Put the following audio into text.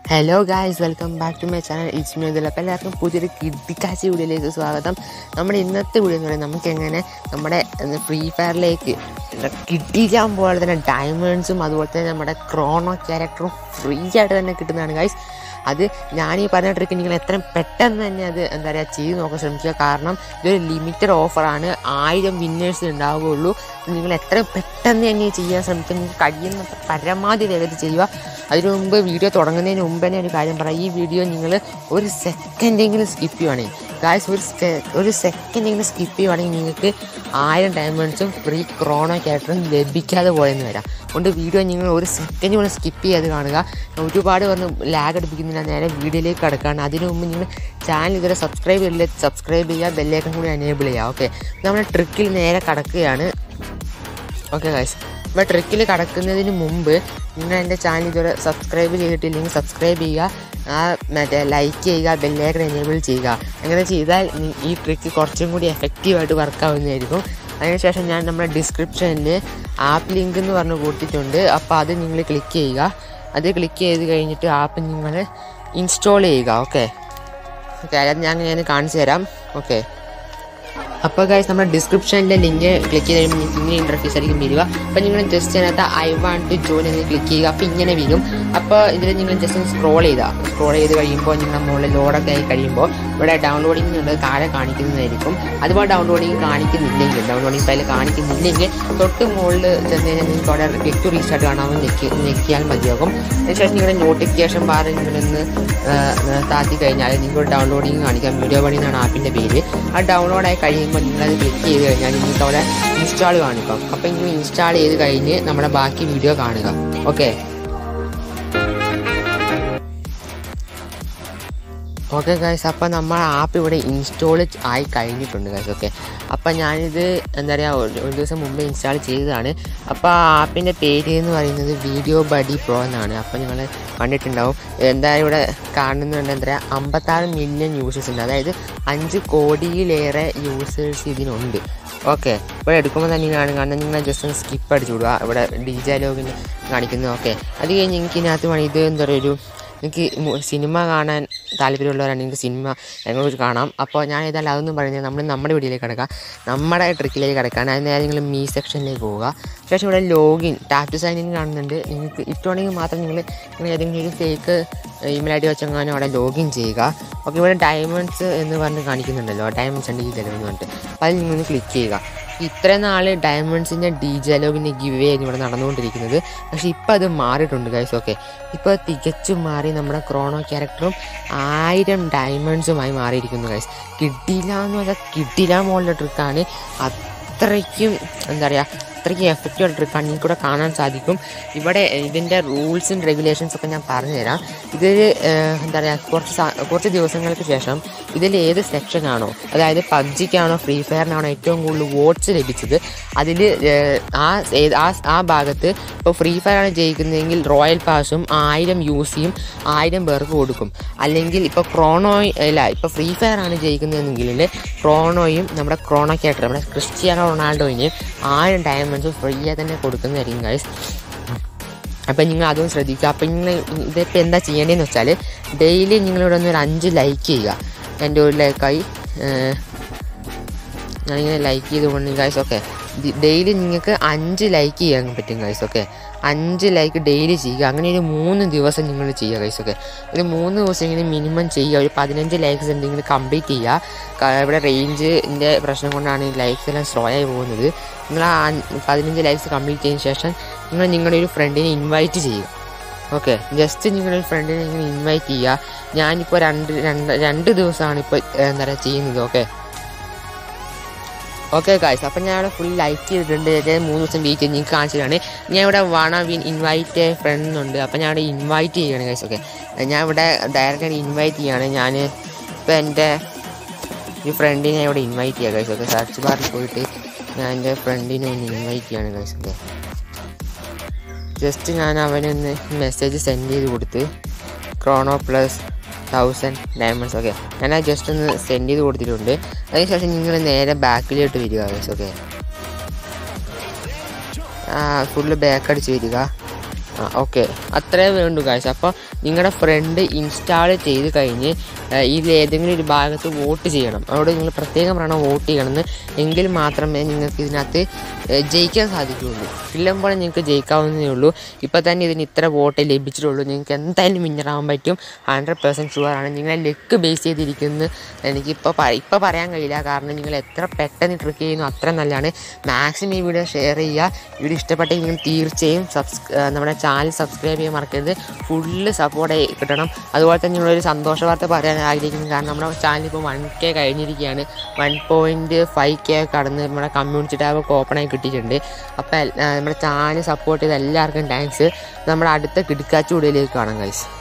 hello guys welcome back to my channel it's me അപ്പോൾ എല്ലാവർക്കും പുതിയൊരു കിഡിക്കാച്ചി വീഡിയോയിലേക്ക് സ്വാഗതം നമ്മുടെ ഇന്നത്തെ വീഡിയോ എന്ന് പറയുന്നത് നമുക്ക് എങ്ങനെ നമ്മുടെ ഫ്രീ ഫയറിലേക്ക് കിട്ടിക്കാൻ പോലെ തന്നെ ഡയമണ്ട്സും അതുപോലെ തന്നെ നമ്മുടെ ക്രോണോ ക്യാരക്ടറും ഫ്രീ ആയിട്ട് തന്നെ കിട്ടുന്നതാണ് ഗായ്സ് അത് ഞാൻ ഈ പറഞ്ഞ ട്രിക്ക് നിങ്ങൾ എത്രയും പെട്ടെന്ന് തന്നെ അത് എന്താ പറയുക ചെയ്ത് നോക്കാൻ ശ്രമിക്കുക കാരണം ഇതൊരു ലിമിറ്റഡ് ഓഫറാണ് ആയിരം വിന്നേഴ്സ് ഉണ്ടാവുകയുള്ളൂ നിങ്ങൾ എത്രയും പെട്ടെന്ന് തന്നെ ചെയ്യാൻ ശ്രമിക്കുക നിങ്ങൾക്ക് കഴിയുന്ന പരമാവധി വേഗത്തിൽ ചെയ്യുക അതിനു മുമ്പ് വീഡിയോ തുടങ്ങുന്നതിന് മുമ്പ് തന്നെ ഒരു കാര്യം പറയാം ഈ വീഡിയോ നിങ്ങൾ ഒരു സെക്കൻഡെങ്കിലും സ്കിപ്പ് ചെയ്യുവാണെങ്കിൽ ഗായ്സ് ഒരു ഒരു സെക്കൻഡെങ്കിലും സ്കിപ്പ് ചെയ്യുവാണെങ്കിൽ നിങ്ങൾക്ക് ആയിരം ഡയമണ്ട്സും ഫ്രീ ക്രോണോ ക്യാരക്ടറും ലഭിക്കാതെ പോയെന്ന് വരാം അതുകൊണ്ട് വീഡിയോ നിങ്ങൾ ഒരു സെക്കൻഡ് കൂടെ സ്കിപ്പ് ചെയ്ത് കാണുക ഒരുപാട് വന്ന് ലാഗ് അടിപ്പിക്കുന്നില്ല നേരെ വീഡിയോയിലേക്ക് കിടക്കുകയാണ് അതിനു മുമ്പ് നിങ്ങൾ ചാനൽ ഇതുവരെ സബ്സ്ക്രൈബ് ചെയ്തില്ല സബ്സ്ക്രൈബ് ചെയ്യുക ബെല്ലേക്കും കൂടി എനേബിൾ ചെയ്യുക ഓക്കെ നമ്മുടെ ട്രിക്കിൽ നേരെ കിടക്കുകയാണ് ഓക്കെ ഗൈസ് ഇപ്പോൾ ട്രിക്കിൽ കടക്കുന്നതിന് മുമ്പ് നിങ്ങൾ എൻ്റെ ചാനൽ ഇതുവരെ സബ്സ്ക്രൈബ് ചെയ്തിട്ടില്ലെങ്കിൽ സബ്സ്ക്രൈബ് ചെയ്യുക ആ മറ്റേ ലൈക്ക് ചെയ്യുക ബെല്ലേക്കൺ എനേബിൾ ചെയ്യുക അങ്ങനെ ചെയ്താൽ നി- ഈ ട്രിക്ക് കുറച്ചും കൂടി എഫക്റ്റീവായിട്ട് വർക്ക് ആവുന്നതായിരിക്കും അതിനുശേഷം ഞാൻ നമ്മുടെ ഡിസ്ക്രിപ്ഷനിൽ ആപ്പ് ലിങ്ക് എന്ന് പറഞ്ഞ് കൊടുത്തിട്ടുണ്ട് അപ്പോൾ അത് നിങ്ങൾ ക്ലിക്ക് ചെയ്യുക അത് ക്ലിക്ക് ചെയ്ത് കഴിഞ്ഞിട്ട് ആപ്പ് നിങ്ങൾ ഇൻസ്റ്റാൾ ചെയ്യുക ഓക്കെ ഓക്കെ അത് ഞാൻ ഞാൻ കാണിച്ചു തരാം ഓക്കെ അപ്പോൾ ഗൈസ് നമ്മുടെ ഡിസ്ക്രിപ്ഷനിലെ ലിങ്ക് ക്ലിക്ക് ചെയ്ത് കഴിയുമ്പോൾ നിങ്ങൾക്ക് ഇങ്ങനെ ഇൻ്റർഫേസ് ആയിരിക്കും വരിക അപ്പോൾ നിങ്ങൾ ജസ്റ്റ് അതിനകത്ത് ഐ വാണ്ട് ടു ജോയിൻ എന്ന് ക്ലിക്ക് ചെയ്യുക അപ്പോൾ ഇങ്ങനെ വരും അപ്പോൾ ഇതിൽ നിങ്ങൾ ജസ്റ്റ് ഒന്ന് സ്ക്രോൾ ചെയ്താൽ സ്ക്രോൾ ചെയ്ത് കഴിയുമ്പോൾ നിങ്ങളുടെ മുകളിൽ ലോഡൊക്കെ ആയി കഴിയുമ്പോൾ ഇവിടെ ഡൗൺലോഡിംഗ് ഉണ്ട് താഴെ കാണിക്കുന്നതായിരിക്കും അതുപോലെ ഡൗൺലോഡിംഗ് കാണിക്കുന്നില്ലെങ്കിൽ ഡൗൺലോഡിംഗ് ഫയൽ കാണിക്കുന്നില്ലെങ്കിൽ തൊട്ട് മുകളിൽ ചെന്ന് കഴിഞ്ഞാൽ നിങ്ങൾക്ക് അവിടെ ക്ലിക്ക് ടു റീസ്റ്റാർട്ട് കാണാമെന്ന് ഞെക്കി ഞെക്കിയാൽ മതിയാകും അതിനുശേഷം നിങ്ങളുടെ നോട്ടിഫിക്കേഷൻ ബാർ നിങ്ങളൊന്ന് താത്തി കഴിഞ്ഞാൽ നിങ്ങൾക്ക് ഡൗൺലോഡിംഗ് കാണിക്കാം വീഡിയോ പണി എന്നാണ് ആപ്പിൻ്റെ പേര് ആ ഡൗൺലോഡായി കഴിയുമ്പോൾ നിങ്ങളത് ക്ലിക്ക് ചെയ്ത് കഴിഞ്ഞാൽ നിങ്ങൾക്ക് അവിടെ ഇൻസ്റ്റാൾ കാണിക്കാം അപ്പോൾ നിങ്ങൾ ഇൻസ്റ്റാൾ ചെയ്ത് കഴിഞ്ഞ് നമ്മുടെ ബാക്കി വീഡിയോ കാണുക ഓക്കെ ഓക്കെ ഗൈസ് അപ്പോൾ നമ്മൾ ആപ്പ് ഇവിടെ ഇൻസ്റ്റാൾ ആയി കഴിഞ്ഞിട്ടുണ്ട് ഗൈസ് ഓക്കെ അപ്പോൾ ഞാനിത് എന്താ പറയുക ഒരു ഒരു ദിവസം മുമ്പ് ഇൻസ്റ്റാൾ ചെയ്തതാണ് അപ്പോൾ ആ ആപ്പിൻ്റെ പേര് എന്ന് പറയുന്നത് വീഡിയോ ബഡി പ്രോ എന്നാണ് അപ്പോൾ നിങ്ങൾ കണ്ടിട്ടുണ്ടാവും എന്താ ഇവിടെ കാണുന്നുണ്ട് എന്താ പറയുക അമ്പത്താറ് മില്യൺ യൂസേഴ്സ് ഉണ്ട് അതായത് അഞ്ച് കോടിയിലേറെ യൂസേഴ്സ് ഇതിനുണ്ട് ഓക്കെ ഇവിടെ എടുക്കുമ്പോൾ തന്നെ ഇതാണ് കാണുന്നത് നിങ്ങൾ ജസ്റ്റ് ഒന്ന് സ്കിപ്പ് അടിച്ചു വിടുക ഇവിടെ ഡി ജെ ലോഗിന് കാണിക്കുന്നത് ഓക്കെ അത് കഴിഞ്ഞ് നിങ്ങൾക്ക് ഇതിനകത്ത് വേണം ഇത് എന്താ പറയുക ഒരു എനിക്ക് മു- സിനിമ കാണാൻ താല്പര്യമുള്ളവരാണ് നിങ്ങൾക്ക് സിനിമ ഞങ്ങൾക്ക് കാണാം അപ്പോൾ ഞാൻ ഏതായാലും അതൊന്നും പറയുന്നത് നമ്മൾ നമ്മുടെ വീഡിയോയിലേക്ക് കിടക്കാം നമ്മുടെ ട്രിക്കിലേക്ക് കിടക്കാൻ അത് നേരെ നിങ്ങൾ മീ സെക്ഷനിലേക്ക് പോവുക ശേഷം ഇവിടെ ലോഗിൻ ടാറ്റു സൈൻ ഇൻ കാണുന്നുണ്ട് നിങ്ങൾക്ക് ഇട്ടുണ്ടെങ്കിൽ മാത്രം നിങ്ങൾ നിങ്ങൾ ഏതെങ്കിലും ഒരു ഫേക്ക് ഇമെയിൽ ഐ ഡി വെച്ചെങ്ങാനും അവിടെ ലോഗിൻ ചെയ്യുക ഓക്കെ ഇവിടെ ഡയമണ്ട്സ് എന്ന് പറഞ്ഞ് കാണിക്കുന്നുണ്ടല്ലോ ഡയമണ്ട്സ് ഉണ്ട് ഈ എന്ന് പറഞ്ഞിട്ട് അപ്പോൾ അതിൽ നിങ്ങൾ ക്ലിക്ക് ചെയ്യുക ഇത്രയും നാൾ ഡയമണ്ട്സിൻ്റെ ഡി ജലോഗിൻ്റെ ഗിവ് ആയിരുന്നു ഇവിടെ നടന്നുകൊണ്ടിരിക്കുന്നത് പക്ഷേ ഇപ്പോൾ അത് മാറിയിട്ടുണ്ട് ഗൈസ് ഓക്കെ ഇപ്പോൾ തികച്ചും മാറി നമ്മുടെ ക്രോണോ ക്യാരക്ടറും ആയിരം ഡയമണ്ട്സുമായി മാറിയിരിക്കുന്നു ഗൈസ് കിട്ടില്ല എന്ന് പറഞ്ഞാൽ കിട്ടില്ല മോളുടെ ട്രിക്കാണ് അത്രയ്ക്കും എന്താ പറയുക അത്രയ്ക്ക് എഫക്റ്റീവ് ആയിട്ട് ട്രിക്കാണ് നിങ്ങൾക്ക് ഇവിടെ കാണാൻ സാധിക്കും ഇവിടെ ഇതിൻ്റെ റൂൾസും റെഗുലേഷൻസ് ഒക്കെ ഞാൻ പറഞ്ഞുതരാം ഇതിൽ എന്താ പറയുക കുറച്ച് സ- കുറച്ച് ദിവസങ്ങൾക്ക് ശേഷം ഇതിൽ ഏത് സെക്ഷനാണോ അതായത് പബ്ജിക്കാണോ ഫ്രീ ഫയറിനാണോ ഏറ്റവും കൂടുതൽ വോട്ട്സ് ലഭിച്ചത് അതിൽ ആ ഏത് ആ ആ ഭാഗത്ത് ഇപ്പോൾ ഫ്രീ ഫയറാണ് ജയിക്കുന്നതെങ്കിൽ റോയൽ പാസും ആയിരം യു സിയും ആയിരം പേർക്ക് കൊടുക്കും അല്ലെങ്കിൽ ഇപ്പോൾ ക്രോണോ അല്ല ഇപ്പോൾ ഫ്രീ ഫയറാണ് ജയിക്കുന്നതെങ്കിൽ ക്രോണോയും നമ്മുടെ ക്രോണോ ക്യാരക്ടർ നമ്മുടെ ക്രിസ്ത്യാനോ റൊണാൾഡോയിന് ആയിരം ഡയമണ്ട്സും ഫ്രീ ആയി തന്നെ കൊടുക്കുന്നതായിരിക്കും ഗൈസ് അപ്പം നിങ്ങൾ അതും ശ്രദ്ധിക്കുക അപ്പം നിങ്ങൾ ഇതിപ്പോൾ എന്താ ചെയ്യേണ്ടതെന്ന് വെച്ചാൽ ഡെയിലി നിങ്ങളിവിടെ ഒന്ന് ഒരു അഞ്ച് ലൈക്ക് ചെയ്യുക എൻ്റെ ഒരു ലൈക്കായി ഞാനിങ്ങനെ ലൈക്ക് ചെയ്തുകൊണ്ട് ഗൈസ് ഓക്കെ ഡെയിലി നിങ്ങൾക്ക് അഞ്ച് ലൈക്ക് ചെയ്യാൻ പറ്റും ഗൈസ് ഓക്കെ അഞ്ച് ലൈക്ക് ഡെയിലി ചെയ്യുക അങ്ങനെ ഒരു മൂന്ന് ദിവസം നിങ്ങൾ ചെയ്യുക ഗൈസ് ഓക്കെ ഒരു മൂന്ന് ദിവസം ഇങ്ങനെ മിനിമം ചെയ്യുക ഒരു പതിനഞ്ച് ലൈക്സ് ഉണ്ടെങ്കിൽ കംപ്ലീറ്റ് ചെയ്യുക ക- ഇവിടെ റേഞ്ചിൻ്റെ പ്രശ്നം കൊണ്ടാണ് ഈ ലൈക്സ് എല്ലാം സ്ലോ ആയി പോകുന്നത് നിങ്ങൾ ആ അഞ്ച് പതിനഞ്ച് ലൈക്സ് കംപ്ലീറ്റ് ചെയ്തതിന് ശേഷം നിങ്ങൾ നിങ്ങളുടെ ഒരു ഫ്രണ്ടിനെ ഇൻവൈറ്റ് ചെയ്യുക ഓക്കെ ജസ്റ്റ് നിങ്ങളുടെ ഫ്രണ്ടിനെ നിങ്ങൾ ഇൻവൈറ്റ് ചെയ്യുക ഞാനിപ്പോൾ രണ്ട് രണ്ട് രണ്ട് ദിവസമാണ് ഇപ്പോൾ എന്താ പറയുക ചെയ്യുന്നത് ഓക്കെ ഓക്കെ ഗായ്സ് അപ്പം ഞാൻ ഇവിടെ ഫുൾ ലൈക്ക് ചെയ്തിട്ടുണ്ട് ഇത് മൂന്ന് ദിവസം വെയിറ്റ് ചെയ്ത് നിങ്ങൾക്ക് കാണിച്ചതാണ് ഞാൻ ഇവിടെ വണ വിൻ ഇൻവൈറ്റ് ഫ്രണ്ട് എന്നുണ്ട് അപ്പം ഞാൻ ഇവിടെ ഇൻവൈറ്റ് ചെയ്യണം ഗൈസ് ഓക്കെ ഞാൻ ഇവിടെ ഡയറക്റ്റ് ഇൻവൈറ്റ് ചെയ്യാണ് ഞാൻ ഇപ്പം എൻ്റെ ഈ ഫ്രണ്ടിനെ ഇവിടെ ഇൻവൈറ്റ് ചെയ്യാം ഗൈസ് ഓക്കെ സെർച്ച് ബാറിൽ പോയിട്ട് ഞാൻ എൻ്റെ ഫ്രണ്ടിനെ ഒന്ന് ഇൻവൈറ്റ് ചെയ്യാണ് ഗൈസ് ഓക്കെ ജസ്റ്റ് ഞാൻ അവനൊന്ന് മെസ്സേജ് സെൻഡ് ചെയ്ത് കൊടുത്ത് Chrono plus thousand diamonds okay ഞാൻ ജസ്റ്റ് ഒന്ന് സെൻഡ് ചെയ്ത് കൊടുത്തിട്ടുണ്ട് അതിനുശേഷം നിങ്ങൾ നേരെ ബാക്കിലോട്ട് വരിക ഗൈസ് ഓക്കെ ഫുള്ള് ബാക്ക് അടിച്ച് വരിക ആ ഓക്കെ അത്രേ വേണ്ടു കാഴ്ച അപ്പോൾ നിങ്ങളുടെ ഫ്രണ്ട് ഇൻസ്റ്റാൾ ചെയ്ത് കഴിഞ്ഞ് ഏഹ്, ഇതിൽ ഏതെങ്കിലും ഒരു ഭാഗത്ത് വോട്ട് ചെയ്യണം അവിടെ നിങ്ങൾ പ്രത്യേകം പറയണം വോട്ട് ചെയ്യണമെന്ന് എങ്കിൽ മാത്രമേ നിങ്ങൾക്ക് ഇതിനകത്ത് ഏഹ്, ജയിക്കാൻ സാധിക്കുകയുള്ളൂ ഇല്ലമ്പോൾ നിങ്ങൾക്ക് ജയിക്കാവുന്നതേ ഉള്ളൂ ഇപ്പോൾ തന്നെ ഇതിന് ഇത്ര വോട്ടേ ലഭിച്ചിട്ടുള്ളൂ നിങ്ങൾക്ക് എന്തായാലും വിന്നറാവാൻ പറ്റും ഹൺഡ്രഡ് പെർസെൻറ്റ് ഷുവറാണ് നിങ്ങളെ ലെക്ക് ബേസ് ചെയ്തിരിക്കുന്നു എനിക്കിപ്പോൾ പ- ഇപ്പോൾ പറയാൻ കഴിയില്ല കാരണം നിങ്ങൾ എത്ര പെട്ടെന്ന് ട്രിക്ക് ചെയ്യുന്നു അത്ര നല്ലതാണ് മാക്സിമം ഈ വീഡിയോ ഷെയർ ചെയ്യുക വീഡിയോ ഇഷ്ടപ്പെട്ടെങ്കിൽ നിങ്ങൾ തീർച്ചയായും സബ്സ് നമ്മുടെ ചാനൽ സബ്സ്ക്രൈബ് ചെയ്യാൻ മറക്കരുത് ഫുള്ള് സപ്പോർട്ട് കിട്ടണം അതുപോലെ തന്നെ നിങ്ങളൊരു സന്തോഷ വാർത്ത പറയാൻ ആഗ്രഹിക്കുന്നു കാരണം നമ്മുടെ ചാനൽ ഇപ്പോൾ വൺ കെ കഴിഞ്ഞിരിക്കുകയാണ് വൺ പോയിൻറ്റ് ഫൈവ് കെ കടന്ന് നമ്മുടെ കമ്മ്യൂണിറ്റി ടാബ് ഒക്കെ ഓപ്പൺ ആയി കിട്ടിയിട്ടുണ്ട് അപ്പോൾ നമ്മുടെ ചാനൽ സപ്പോർട്ട് ചെയ്ത എല്ലാവർക്കും താങ്ക്സ് നമ്മുടെ അടുത്ത കിടക്കാച്ചു വീഡിയോയിലേക്ക് കാണാം ഗൈസ്